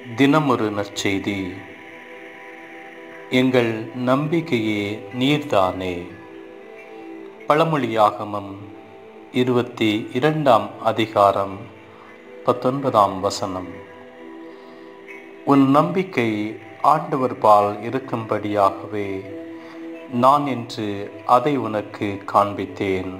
தினமொரு நற்செய்தி எங்கள் நம்பிக்கையே நீர்தானே பழமொழியாகமம் இருபத்தி இரண்டாம் அதிகாரம் பத்தொன்பதாம் வசனம் உன் நம்பிக்கை ஆண்டவர் பால் இருக்கும்படியாகவே நான் என்று அதை உனக்கு காண்பித்தேன்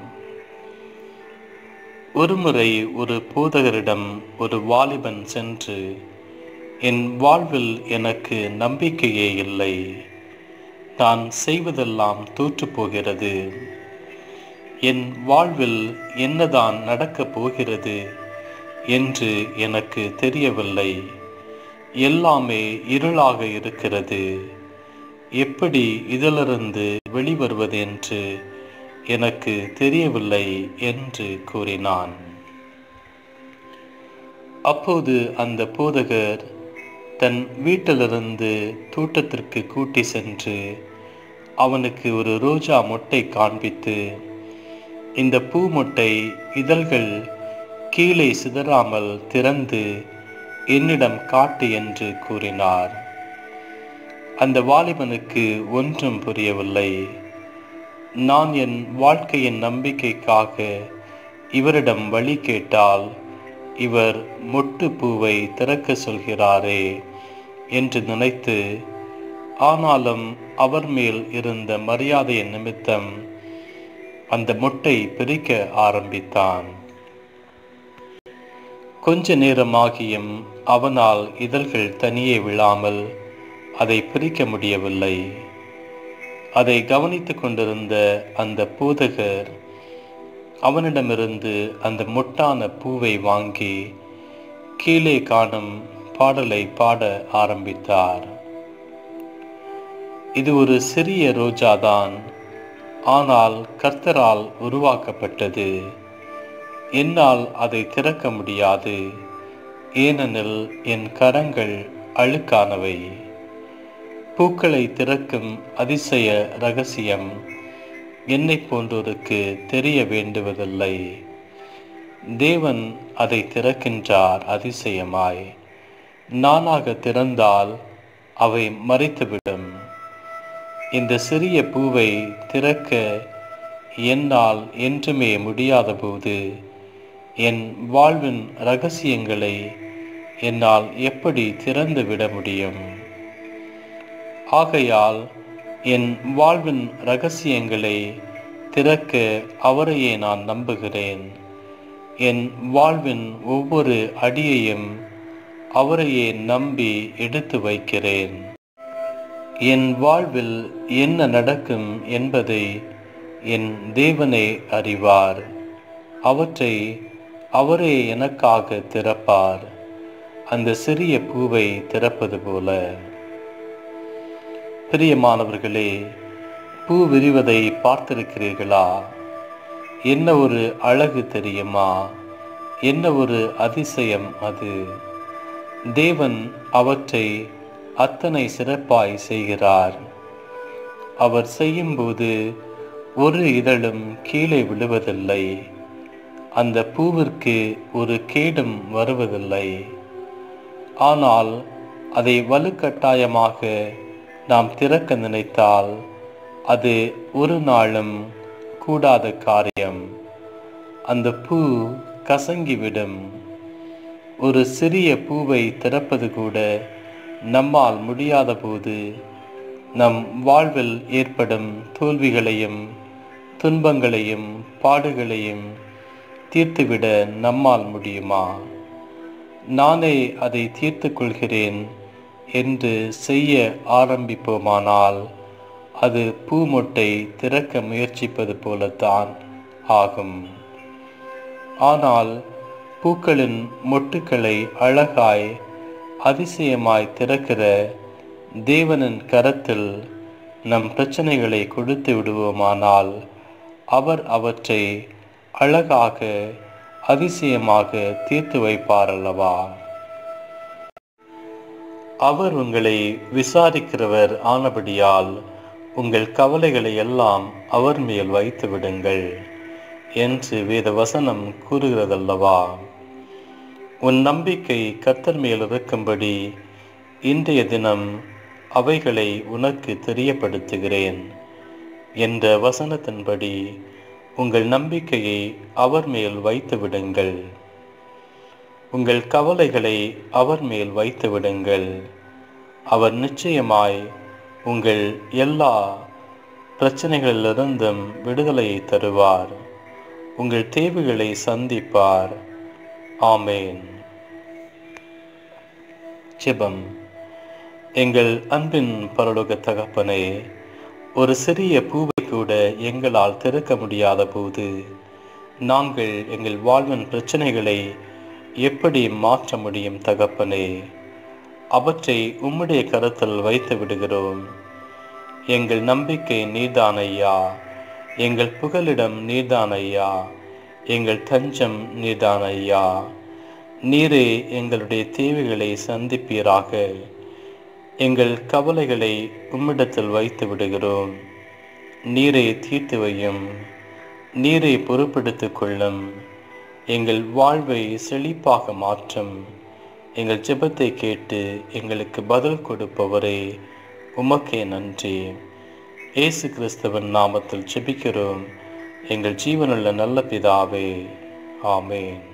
ஒருமுறை ஒரு போதகரிடம் ஒரு வாலிபன் சென்று என் வாழ்வில் எனக்கு நம்பிக்கையே இல்லை நான் செய்வதெல்லாம் தோற்றுப் போகிறது என் வாழ்வில் என்னதான் நடக்கப் போகிறது என்று எனக்கு தெரியவில்லை எல்லாமே இருளாக இருக்கிறது எப்படி இதிலிருந்து வெளிவருவது என்று எனக்கு தெரியவில்லை என்று கூறினான் அப்போது அந்த போதகர் தன் வீட்டிலிருந்து தோட்டத்திற்கு கூட்டி சென்று அவனுக்கு ஒரு ரோஜா மொட்டை காண்பித்து இந்த பூ மொட்டை இதழ்கள் கீழே சிதறாமல் திறந்து என்னிடம் காட்டு என்று கூறினார் அந்த வாலிபனுக்கு ஒன்றும் புரியவில்லை நான் என் வாழ்க்கையின் நம்பிக்கைக்காக இவரிடம் வழி கேட்டால் இவர் மொட்டு பூவை திறக்க சொல்கிறாரே என்று நினைத்து ஆனாலும் அவர் மேல் இருந்த மரியாதையின் நிமித்தம் அந்த மொட்டை பிரிக்க ஆரம்பித்தான் கொஞ்ச நேரமாகியும் அவனால் இதழ்கள் தனியே விழாமல் அதை பிரிக்க முடியவில்லை அதை கவனித்துக் கொண்டிருந்த அந்த பூதகர் அவனிடமிருந்து அந்த முட்டான பூவை வாங்கி கீழே காணும் பாடலை பாட ஆரம்பித்தார் இது ஒரு சிறிய ரோஜாதான் ஆனால் கர்த்தரால் உருவாக்கப்பட்டது என்னால் அதை திறக்க முடியாது ஏனெனில் என் கரங்கள் அழுக்கானவை பூக்களை திறக்கும் அதிசய ரகசியம் என்னை போன்றோருக்கு தெரிய வேண்டுவதில்லை தேவன் அதை திறக்கின்றார் அதிசயமாய் நானாக திறந்தால் அவை மறைத்துவிடும் இந்த சிறிய பூவை திறக்க என்னால் என்றுமே முடியாத போது என் வாழ்வின் ரகசியங்களை என்னால் எப்படி திறந்து விட முடியும் ஆகையால் என் வாழ்வின் ரகசியங்களை திறக்க அவரையே நான் நம்புகிறேன் என் வாழ்வின் ஒவ்வொரு அடியையும் அவரையே நம்பி எடுத்து வைக்கிறேன் என் வாழ்வில் என்ன நடக்கும் என்பதை என் தேவனே அறிவார் அவற்றை அவரே எனக்காக திறப்பார் அந்த சிறிய பூவை திறப்பது போல பிரியமானவர்களே பூ விரிவதை பார்த்திருக்கிறீர்களா என்ன ஒரு அழகு தெரியுமா என்ன ஒரு அதிசயம் அது தேவன் அவற்றை அத்தனை சிறப்பாய் செய்கிறார் அவர் செய்யும்போது ஒரு இதழும் கீழே விழுவதில்லை அந்த பூவிற்கு ஒரு கேடும் வருவதில்லை ஆனால் அதை வலுக்கட்டாயமாக நாம் திறக்க நினைத்தால் அது ஒரு நாளும் கூடாத காரியம் அந்த பூ கசங்கிவிடும் ஒரு சிறிய பூவை திறப்பது கூட நம்மால் முடியாத போது நம் வாழ்வில் ஏற்படும் தோல்விகளையும் துன்பங்களையும் பாடுகளையும் தீர்த்துவிட நம்மால் முடியுமா நானே அதை தீர்த்து கொள்கிறேன் என்று செய்ய ஆரம்பிப்போமானால் அது பூமொட்டை திறக்க முயற்சிப்பது போலத்தான் ஆகும் ஆனால் பூக்களின் மொட்டுக்களை அழகாய் அதிசயமாய் திறக்கிற தேவனின் கரத்தில் நம் பிரச்சனைகளை கொடுத்து விடுவோமானால் அவர் அவற்றை அழகாக அதிசயமாக தீர்த்து வைப்பார் அல்லவா அவர் உங்களை விசாரிக்கிறவர் ஆனபடியால் உங்கள் கவலைகளை எல்லாம் அவர் மேல் வைத்து விடுங்கள் என்று வேத வசனம் கூறுகிறதல்லவா உன் நம்பிக்கை கர்த்தர் மேல் இருக்கும்படி இன்றைய தினம் அவைகளை உனக்கு தெரியப்படுத்துகிறேன் என்ற வசனத்தின்படி உங்கள் நம்பிக்கையை அவர் மேல் வைத்து விடுங்கள் உங்கள் கவலைகளை அவர் மேல் வைத்து விடுங்கள் அவர் நிச்சயமாய் உங்கள் எல்லா பிரச்சனைகளிலிருந்தும் விடுதலையை தருவார் உங்கள் தேவைகளை சந்திப்பார் ஆமேன் ஜெபம் எங்கள் அன்பின் பரலோக தகப்பனே ஒரு சிறிய பூவை கூட எங்களால் திறக்க முடியாத போது நாங்கள் எங்கள் வாழ்வின் பிரச்சனைகளை எப்படி மாற்ற முடியும் தகப்பனே அவற்றை உம்முடைய கருத்தில் வைத்து விடுகிறோம் எங்கள் நம்பிக்கை நீர்தான் ஐயா எங்கள் புகலிடம் நீர்தான் ஐயா எங்கள் தஞ்சம் நீர்தான் ஐயா நீரே எங்களுடைய தேவைகளை சந்திப்பீராக எங்கள் கவலைகளை உம்மிடத்தில் வைத்து விடுகிறோம் நீரை தீர்த்து வையும் நீரை பொறுப்பெடுத்துக் கொள்ளும் எங்கள் வாழ்வை செழிப்பாக மாற்றும் எங்கள் ஜெபத்தை கேட்டு எங்களுக்கு பதில் கொடுப்பவரே உமக்கே நன்றி இயேசு கிறிஸ்தவன் நாமத்தில் ஜெபிக்கிறோம் எங்கள் ஜீவனுள்ள நல்ல பிதாவே ஆமேன்